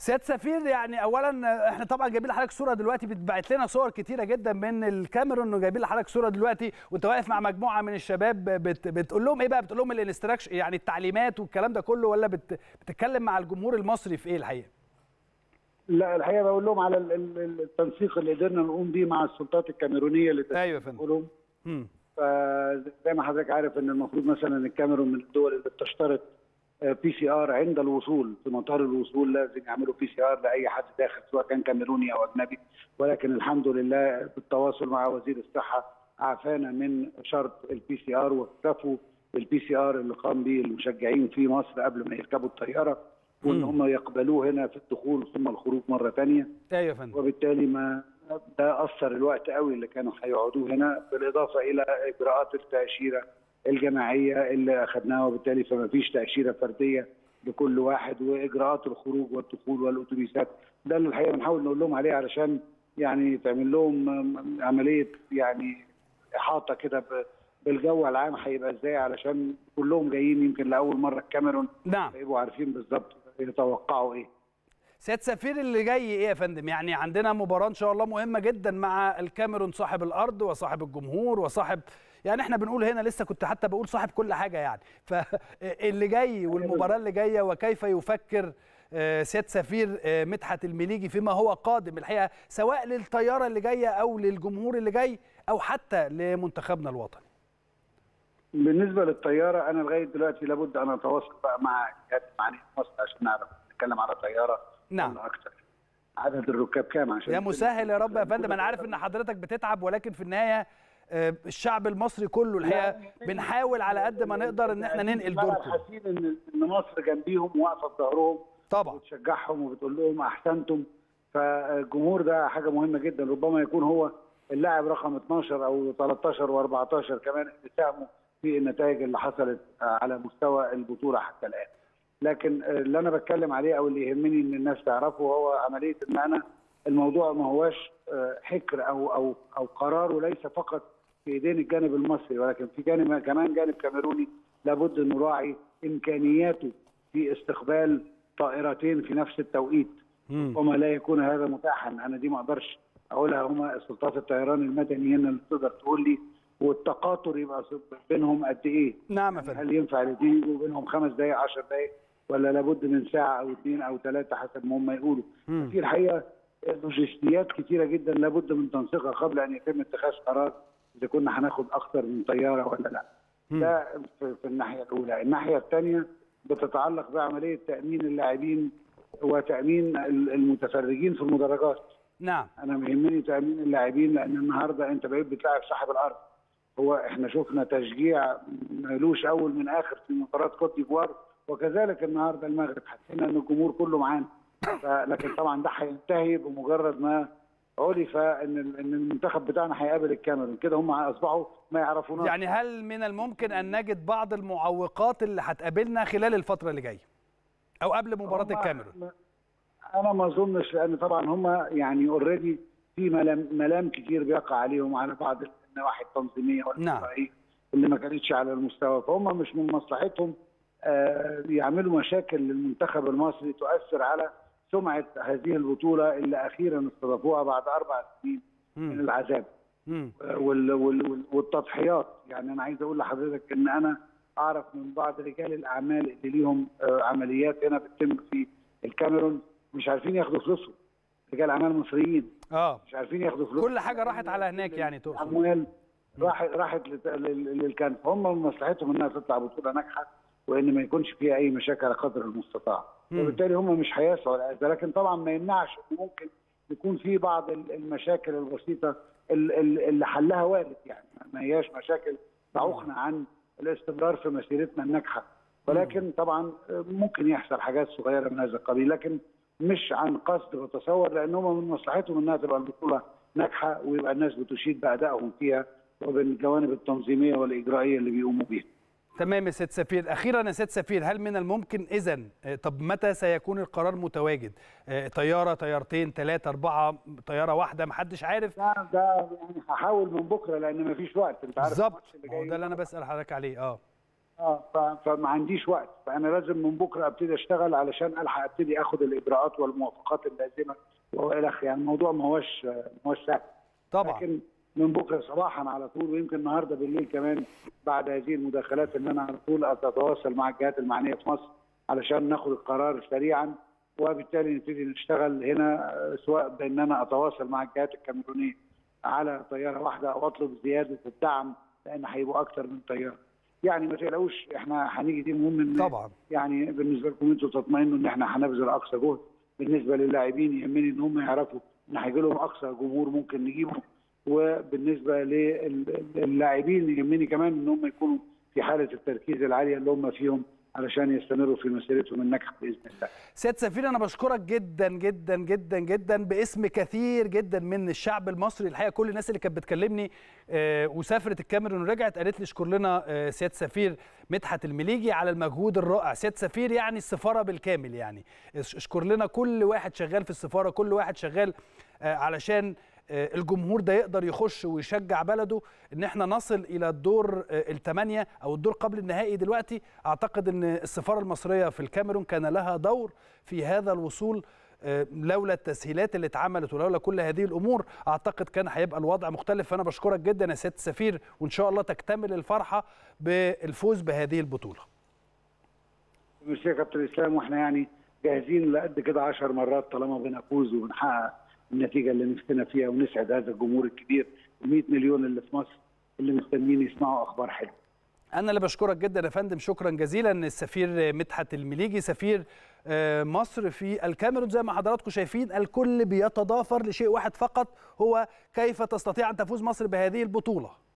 سياده سفير يعني اولا احنا طبعا جايبين لحضرتك صوره دلوقتي بتبعت لنا صور كتيره جدا من الكاميرون وجايبين لحضرتك صوره دلوقتي وانت واقف مع مجموعه من الشباب بت بتقول لهم ايه بقى بتقول لهم الانستراكشن يعني التعليمات والكلام ده كله ولا بت بتتكلم مع الجمهور المصري في ايه الحقيقه لا الحقيقه بقول لهم على التنسيق اللي قدرنا نقوم بيه مع السلطات الكاميرونيه اللي ايوه يا فندم فزي ما حضرتك عارف ان المفروض مثلا الكاميرون من الدول اللي بتشترط بي سي ار عند الوصول في مطار الوصول لازم يعملوا بي سي ار لاي حد داخل سواء كان كاميروني او اجنبي ولكن الحمد لله بالتواصل مع وزير الصحه عافانا من شرط البي سي ار واكتفوا بالبي سي ار اللي قام به المشجعين في مصر قبل ما يركبوا الطياره وان هم يقبلوه هنا في الدخول ثم الخروج مره ثانيه ايوه يا فندم وبالتالي ما ده اثر الوقت قوي اللي كانوا هيقعدوه هنا بالاضافه الى اجراءات التاشيره الجماعيه اللي اخذناها وبالتالي فما فيش تاشيره فرديه لكل واحد واجراءات الخروج والدخول والاتوبيسات ده اللي الحقيقه بنحاول نقول لهم عليه علشان يعني تعمل لهم عمليه يعني احاطه كده بالجو العام هيبقى ازاي علشان كلهم جايين يمكن لاول مره الكاميرون نعم يبقوا عارفين بالظبط يتوقعوا ايه سياده سفير اللي جاي ايه يا فندم يعني عندنا مباراه ان شاء الله مهمه جدا مع الكاميرون صاحب الارض وصاحب الجمهور وصاحب يعني احنا بنقول هنا لسه كنت حتى بقول صاحب كل حاجه يعني فاللي جاي والمباراه اللي جايه وكيف يفكر سياده سفير مدحت المليجي فيما هو قادم الحقيقه سواء للطياره اللي جايه او للجمهور اللي جاي او حتى لمنتخبنا الوطني بالنسبه للطياره انا لغايه دلوقتي لابد ان اتواصل بقى مع جهات معنيه مصر عشان نعرف نتكلم على طياره نعم اكثر عدد الركاب كام عشان يا مسهل يا رب يا فندم انا عارف ان حضرتك بتتعب ولكن في النهايه الشعب المصري كله الحقيقه بنحاول على قد ما نقدر ان احنا ننقل دوركم حاسين ان ان مصر جنبيهم واقفه في ظهرهم طبعا وتشجعهم وبتقول لهم احسنتم فالجمهور ده حاجه مهمه جدا ربما يكون هو اللاعب رقم 12 او 13 و14 كمان اللي ساهموا في النتائج اللي حصلت على مستوى البطوله حتى الان لكن اللي انا بتكلم عليه او اللي يهمني ان الناس تعرفه هو عمليه ان انا الموضوع ما هواش حكر او او او قرار وليس فقط في ايدين الجانب المصري ولكن في جانب كمان جانب كاميروني لابد ان نراعي امكانياته في استقبال طائرتين في نفس التوقيت وما لا يكون هذا متاحا انا دي ما اقدرش اقولها هم سلطات الطيران المدني هنا اللي تقدر تقول لي والتقاطر يبقى بينهم قد ايه؟ نعم يا فندم هل ينفع الاثنين يبقوا بينهم خمس دقائق 10 دقائق ولا لابد من ساعه او اثنين او ثلاثه حسب ما هم يقولوا في الحقيقه لوجستيات كثيره جدا لابد من تنسيقها قبل ان يتم اتخاذ قرار اذا كنا هناخد اكثر من طياره ولا لا ده في, في الناحيه الاولى الناحيه الثانيه بتتعلق بعمليه تامين اللاعبين وتامين المتفرجين في المدرجات نعم انا مهمني تامين اللاعبين لان النهارده انت بقيت بتلاعب صاحب الارض هو احنا شفنا تشجيع ملوش اول من اخر في مباراه كوت ديفوار وكذلك النهارده المغرب حسينا ان الجمهور كله معانا لكن طبعا ده هينتهي بمجرد ما عرف ان ان المنتخب بتاعنا هيقابل الكاميرون كده هم اصبحوا ما يعرفوناش يعني هل من الممكن ان نجد بعض المعوقات اللي هتقابلنا خلال الفتره اللي جايه او قبل مباراه الكاميرون انا ما اظنش لان طبعا هم يعني اوريدي في ملام, ملام كتير بيقع عليهم على بعض النواحي التنظيميه والإجرائية اللي ما كانتش على المستوى فهم مش من مصلحتهم آه يعملوا مشاكل للمنتخب المصري تؤثر على سمعه هذه البطوله اللي اخيرا استضافوها بعد اربع سنين من العذاب وال وال والتضحيات يعني انا عايز اقول لحضرتك ان انا اعرف من بعض رجال الاعمال اللي ليهم آه عمليات هنا بتتم في الكاميرون مش عارفين ياخدوا فلوسهم رجال اعمال مصريين اه مش عارفين ياخدوا فلوسهم كل حاجه راحت على هناك يعني تقصد اموال راحت راحت للكنف هم من مصلحتهم انها تطلع بطوله ناجحه وان ما يكونش فيها اي مشاكل على قدر المستطاع وبالتالي هم مش هيسعوا لهذا لكن طبعا ما يمنعش ان ممكن يكون في بعض المشاكل البسيطه اللي حلها وارد يعني ما هياش مشاكل تعوقنا عن الاستمرار في مسيرتنا الناجحه ولكن طبعا ممكن يحصل حاجات صغيره من هذا القبيل لكن مش عن قصد بتصور لان هم من مصلحتهم انها تبقى البطوله ناجحه ويبقى الناس بتشيد بادائهم فيها وبالجوانب التنظيميه والاجرائيه اللي بيقوموا بيها. تمام يا سيد سفير اخيرا يا سيد سفير هل من الممكن اذا طب متى سيكون القرار متواجد طياره طيارتين ثلاثه اربعه طياره واحده محدش عارف ده ده يعني هحاول من بكره لان مفيش وقت انت عارف بالظبط ده اللي انا بسال حضرتك عليه اه اه ف- فما عنديش وقت فانا لازم من بكره ابتدي اشتغل علشان الحق ابتدي اخد الاجراءات والموافقات اللازمه والى اخره يعني الموضوع ما هوش ما هوش سهل طبعا لكن من بكره صباحا على طول ويمكن النهارده بالليل كمان بعد هذه المداخلات ان انا على طول اتواصل مع الجهات المعنيه في مصر علشان ناخد القرار سريعا وبالتالي نبتدي نشتغل هنا آه، سواء بان انا اتواصل مع الجهات الكاميرونيه على طياره واحده او اطلب زياده الدعم لان هيبقوا اكثر من طياره. يعني ما تقلقوش احنا هنيجي دي مهم ان طبعا يعني بالنسبه لكم انتوا تطمئنوا ان احنا هنبذل اقصى جهد بالنسبه للاعبين يهمني ان هم يعرفوا ان هيجي لهم اقصى جمهور ممكن نجيبه وبالنسبه للاعبين يهمني كمان ان هم يكونوا في حاله التركيز العاليه اللي هم فيهم علشان يستمروا في مسيرتهم الناجحه باذن الله. سيد سفير انا بشكرك جدا جدا جدا جدا باسم كثير جدا من الشعب المصري الحقيقه كل الناس اللي كانت بتكلمني آه، وسافرت الكاميرون ورجعت قالت لي اشكر لنا آه، سياده سفير مدحت المليجي على المجهود الرائع سياده سفير يعني السفاره بالكامل يعني اش- اشكر لنا كل واحد شغال في السفاره كل واحد شغال آه، علشان آه، الجمهور ده يقدر يخش ويشجع بلده ان احنا نصل الى الدور آه، الثمانيه او الدور قبل النهائي دلوقتي اعتقد ان السفاره المصريه في الكاميرون كان لها دور في هذا الوصول آه، لولا التسهيلات اللي اتعملت ولولا كل هذه الامور اعتقد كان هيبقى الوضع مختلف فانا بشكرك جدا يا سياده السفير وان شاء الله تكتمل الفرحه بالفوز بهذه البطوله ميرسي يا كابتن اسلام واحنا يعني جاهزين لقد كده 10 مرات طالما بنفوز وبنحقق النتيجه اللي نفسنا فيها ونسعد هذا الجمهور الكبير ال 100 مليون اللي في مصر اللي مستنيين يسمعوا اخبار حلوه. انا اللي بشكرك جدا يا فندم شكرا جزيلا السفير مدحت المليجي سفير آه، مصر في الكاميرون زي ما حضراتكم شايفين الكل بيتضافر لشيء واحد فقط هو كيف تستطيع ان تفوز مصر بهذه البطوله